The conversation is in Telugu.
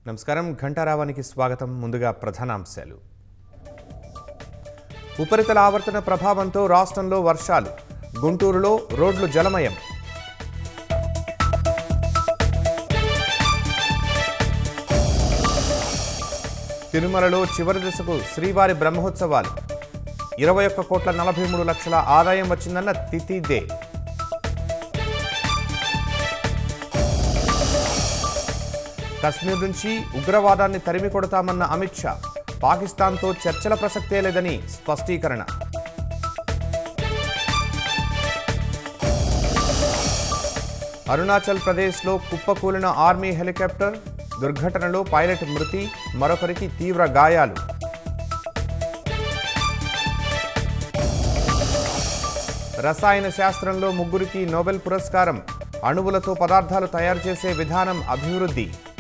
నమస్కారం ఘంటారావానికి స్వాగతం ముందుగా ప్రధానాంశాలు ఉపరితల ఆవర్తన ప్రభావంతో రాష్ట్రంలో వర్షాలు గుంటూరులో రోడ్లు జలమయం తిరుమలలో చివరి దశకు శ్రీవారి బ్రహ్మోత్సవాలు ఇరవై ఒక్క కోట్ల నలభై మూడు లక్షల ఆదాయం వచ్చిందన్న తితిదే కశ్మీర్ నుంచి ఉగ్రవాదాన్ని తరిమి కొడతామన్న అమిత్ షా పాకిస్తాన్తో చర్చల ప్రసక్తే లేదని స్పష్టీకరణ అరుణాచల్ ప్రదేశ్లో కుప్పకూలిన ఆర్మీ హెలికాప్టర్ దుర్ఘటనలో పైలట్ మృతి మరొకరికి తీవ్ర గాయాలు రసాయన శాస్త్రంలో ముగ్గురికి నోబెల్ పురస్కారం అణువులతో పదార్థాలు తయారు చేసే విధానం అభివృద్ధి